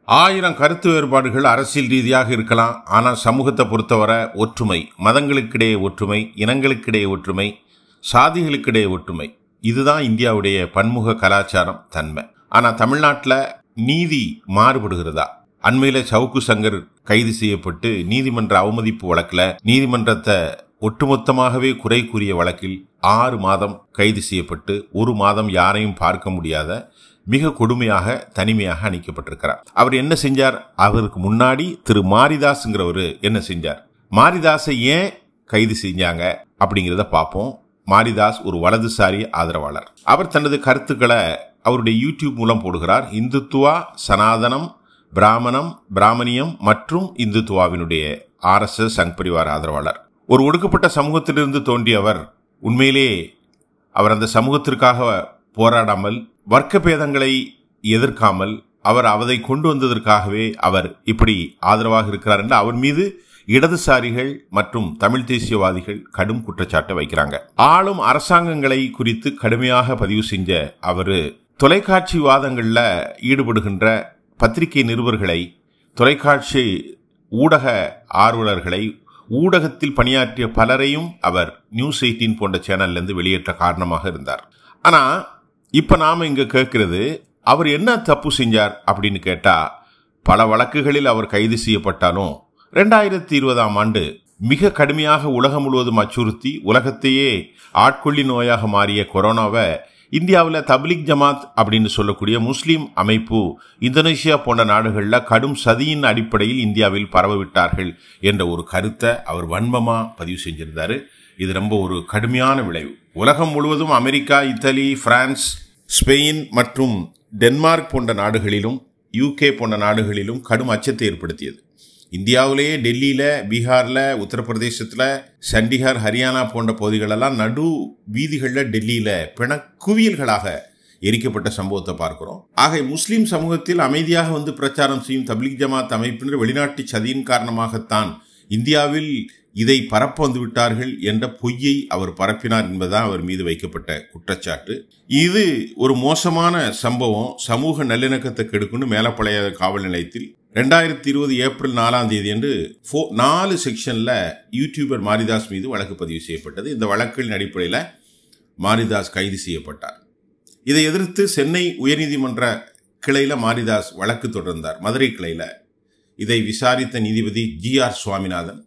ஆயிரம் கருத்து வேறுபாடுகள் அரசியல் ரீதியாக இருக்கலாம் ஆனால் சமூகத்தை பொறுத்தவரை ஒற்றுமை மதங்களுக்கிடையே ஒற்றுமை இனங்களுக்கிடையே ஒற்றுமை சாதிகளுக்கிடையே ஒற்றுமை இதுதான் இந்தியாவுடைய பன்முக கலாச்சாரம் தன்மை ஆனால் தமிழ்நாட்டில் நீதி மாறுபடுகிறதா அண்மையில சவுக்கு சங்கர் கைது செய்யப்பட்டு நீதிமன்ற அவமதிப்பு வழக்கில் நீதிமன்றத்தை ஒட்டுமொத்தமாகவே குறை கூறிய வழக்கில் ஆறு மாதம் கைது செய்யப்பட்டு ஒரு மாதம் யாரையும் பார்க்க முடியாத மிக கொடுமையாக தனிமையாக அணிக்கப்பட்டிருக்கிறார் அவர் என்ன செஞ்சார் அவருக்கு முன்னாடி திரு மாரிதாஸ்ங்கிறவர் என்ன செஞ்சார் மாரிதாஸை ஏன் கைது செஞ்சாங்க அப்படிங்கிறத பார்ப்போம் மாரிதாஸ் ஒரு வலதுசாரி ஆதரவாளர் அவர் தனது கருத்துக்களை அவருடைய யூடியூப் மூலம் போடுகிறார் இந்துத்துவா சனாதனம் பிராமணம் பிராமணியம் மற்றும் இந்துத்துவாவினுடைய ஆர்எஸ்எஸ் சங் பரிவார் ஆதரவாளர் ஒரு ஒடுக்கப்பட்ட சமூகத்திலிருந்து தோன்றிய அவர் உண்மையிலே அவர் அந்த சமூகத்திற்காக போராடாமல் வர்க்க பேதங்களை எதிர்க்காமல் அவர் அதை கொண்டு வந்ததற்காகவே அவர் இப்படி ஆதரவாக இருக்கிறார் என்று அவர் மீது இடதுசாரிகள் மற்றும் தமிழ் தேசியவாதிகள் கடும் குற்றச்சாட்டை வைக்கிறாங்க ஆளும் அரசாங்கங்களை குறித்து கடுமையாக பதிவு செஞ்ச அவர் தொலைக்காட்சி வாதங்களில் ஈடுபடுகின்ற பத்திரிகை நிருபர்களை தொலைக்காட்சி ஊடக ஆர்வலர்களை ஊடகத்தில் பணியாற்றிய பலரையும் அவர் நியூஸ் எயிட்டீன் போன்ற சேனல்லேருந்து வெளியேற்ற காரணமாக இருந்தார் ஆனால் இப்போ நாம் இங்கே கேட்குறது அவர் என்ன தப்பு செஞ்சார் அப்படின்னு கேட்டால் பல வழக்குகளில் அவர் கைது செய்யப்பட்டாலும் ரெண்டாயிரத்தி இருபதாம் ஆண்டு மிக கடுமையாக உலகம் முழுவதும் அச்சுறுத்தி உலகத்தையே ஆட்கொள்ளி நோயாக மாறிய கொரோனாவை இந்தியாவில் தப்லிக் ஜமாத் அப்படின்னு சொல்லக்கூடிய முஸ்லீம் அமைப்பு இந்தோனேஷியா போன்ற நாடுகளில் கடும் சதியின் அடிப்படையில் இந்தியாவில் பரவவிட்டார்கள் என்ற ஒரு கருத்தை அவர் வன்மமாக பதிவு செஞ்சிருந்தாரு இது ரொம்ப ஒரு கடுமையான விளைவு உலகம் முழுவதும் அமெரிக்கா இத்தாலி பிரான்ஸ் ஸ்பெயின் மற்றும் டென்மார்க் போன்ற நாடுகளிலும் யூகே போன்ற நாடுகளிலும் கடும் அச்சத்தை ஏற்படுத்தியது இந்தியாவிலேயே டெல்லியில் பீகாரில் உத்தரப்பிரதேசத்தில் சண்டிகார் ஹரியானா போன்ற பகுதிகளெல்லாம் நடு வீதிகளில் டெல்லியில் பிணக்குவியல்களாக எரிக்கப்பட்ட சம்பவத்தை பார்க்கிறோம் ஆக முஸ்லீம் சமூகத்தில் அமைதியாக வந்து பிரச்சாரம் செய்யும் தப்லிக் ஜமாத் அமைப்பினர் வெளிநாட்டு சதியின் காரணமாகத்தான் இந்தியாவில் இதை பரப்ப வந்து விட்டார்கள் என்ற பொய்யை அவர் பரப்பினார் என்பதுதான் அவர் மீது வைக்கப்பட்ட குற்றச்சாட்டு இது ஒரு மோசமான சம்பவம் சமூக நல்லிணக்கத்தை கெடுக்குன்னு மேலப்பழைய காவல் நிலையத்தில் ரெண்டாயிரத்தி இருபது ஏப்ரல் நாலாம் தேதி அன்று ஃபோ நாலு செக்ஷனில் யூடியூபர் மாரிதாஸ் மீது வழக்கு பதிவு செய்யப்பட்டது இந்த வழக்கின் அடிப்படையில் மாரிதாஸ் கைது செய்யப்பட்டார் இதை எதிர்த்து சென்னை உயர்நீதிமன்ற கிளையில் மாரிதாஸ் வழக்கு தொடர்ந்தார் மதுரை கிளையில் இதை விசாரித்த நீதிபதி ஜி ஆர் சுவாமிநாதன்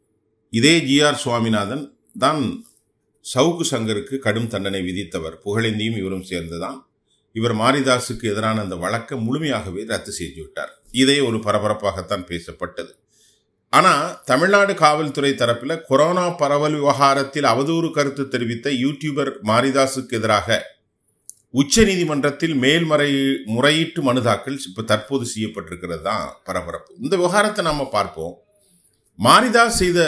இதே ஜி ஆர் சுவாமிநாதன் தான் சவுக்கு சங்கருக்கு கடும் தண்டனை விதித்தவர் புகழேந்தியும் இவரும் சேர்ந்துதான் இவர் மாரிதாஸுக்கு எதிரான அந்த வழக்கை முழுமையாகவே ரத்து செய்து விட்டார் இதே ஒரு பரபரப்பாகத்தான் பேசப்பட்டது ஆனால் தமிழ்நாடு காவல்துறை தரப்பில் கொரோனா பரவல் விவகாரத்தில் அவதூறு கருத்து தெரிவித்த யூடியூபர் மாரிதாஸுக்கு எதிராக உச்ச நீதிமன்றத்தில் மேல்முறை முறையீட்டு மனு தாக்கல் இப்போ தற்போது செய்யப்பட்டிருக்கிறது தான் பரபரப்பு இந்த விவகாரத்தை நாம் பார்ப்போம் மாரிதாஸ் செய்த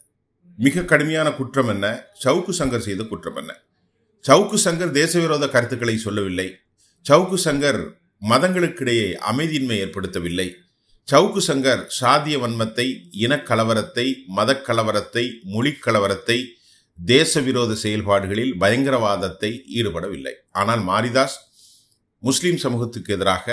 மிக கடுமையான குற்றம் என்ன சவுக்கு சங்கர் செய்த குற்றம் என்ன சவுக்கு சங்கர் தேசவிரோத கருத்துக்களை சொல்லவில்லை சவுக்கு சங்கர் மதங்களுக்கிடையே அமைதியின்மை ஏற்படுத்தவில்லை சவுக்கு சங்கர் சாதிய வன்மத்தை இனக்கலவரத்தை மதக்கலவரத்தை மொழிக்கலவரத்தை தேச விரோத செயல்பாடுகளில் பயங்கரவாதத்தை ஈடுபடவில்லை ஆனால் மாரிதாஸ் முஸ்லிம் சமூகத்துக்கு எதிராக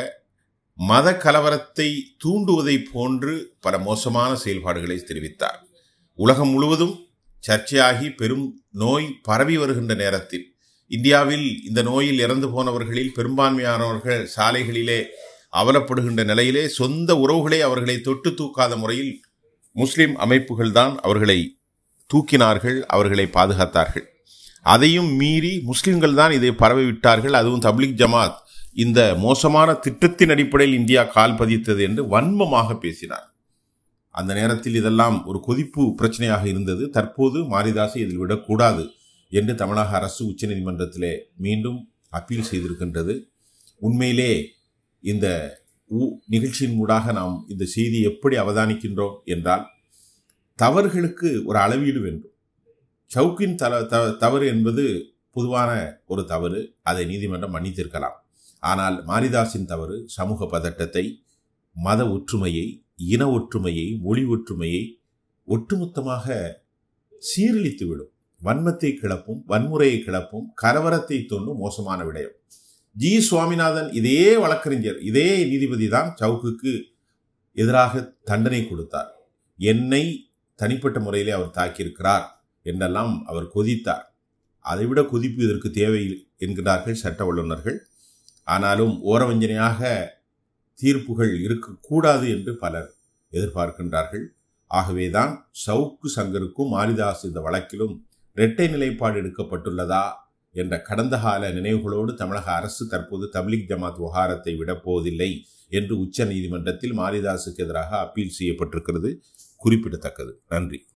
மத கலவரத்தை தூண்டுவதை போன்று பல மோசமான செயல்பாடுகளை தெரிவித்தார் உலகம் முழுவதும் சர்ச்சையாகி பெரும் நோய் பரவி வருகின்ற நேரத்தில் இந்தியாவில் இந்த நோயில் இறந்து போனவர்களில் பெரும்பான்மையானவர்கள் சாலைகளிலே அவலப்படுகின்ற நிலையிலே சொந்த உறவுகளே அவர்களை தொட்டு தூக்காத முறையில் முஸ்லிம் அமைப்புகள் தான் அவர்களை தூக்கினார்கள் அவர்களை பாதுகாத்தார்கள் அதையும் மீறி முஸ்லிம்கள் தான் இதை பரவிவிட்டார்கள் அதுவும் தப்லிக் ஜமாத் இந்த மோசமான திட்டத்தின் அடிப்படையில் இந்தியா கால் பதித்தது என்று வன்மமாக பேசினார் அந்த நேரத்தில் இதெல்லாம் ஒரு கொதிப்பு பிரச்சனையாக இருந்தது தற்போது மாரிதாசை இதில் விடக்கூடாது என்று தமிழக அரசு உச்சநீதிமன்றத்திலே மீண்டும் அப்பீல் செய்திருக்கின்றது உண்மையிலே இந்த நிகழ்ச்சியின் மூடாக நாம் இந்த செய்தியை எப்படி அவதானிக்கின்றோம் என்றால் தவறுகளுக்கு ஒரு அளவீடு வேண்டும் சவுக்கின் தல த தவறு என்பது பொதுவான ஒரு தவறு அதை நீதிமன்றம் மன்னித்திருக்கலாம் ஆனால் மாரிதாசின் தவறு சமூக பதட்டத்தை மத ஒற்றுமையை இன ஒற்றுமையை மொழி ஒற்றுமையை ஒட்டுமொத்தமாக சீரழித்துவிடும் வன்மத்தை கிளப்பும் வன்முறையை கிளப்பும் கலவரத்தை தோன்றும் மோசமான விடயம் ஜி சுவாமிநாதன் இதே வழக்கறிஞர் இதே நீதிபதி தான் சவுக்குக்கு எதிராக தண்டனை கொடுத்தார் என்னை தனிப்பட்ட முறையிலே அவர் தாக்கியிருக்கிறார் என்றெல்லாம் அவர் கொதித்தார் அதைவிட கொதிப்பு இதற்கு தேவை என்கிறார்கள் சட்ட வல்லுநர்கள் ஆனாலும் ஓரவஞ்சனையாக தீர்ப்புகள் இருக்கக்கூடாது என்று பலர் எதிர்பார்க்கின்றார்கள் ஆகவேதான் சவுக்கு சங்கருக்கும் மாரிதாஸ் இந்த வழக்கிலும் இரட்டை நிலைப்பாடு எடுக்கப்பட்டுள்ளதா என்ற கடந்த கால நினைவுகளோடு தமிழக அரசு தற்போது தப்லிக் ஜமாத் விவகாரத்தை விடப்போவதில்லை என்று உச்ச நீதிமன்றத்தில் மாரிதாஸுக்கு எதிராக அப்பீல் செய்யப்பட்டிருக்கிறது குறிப்பிடத்தக்கது நன்றி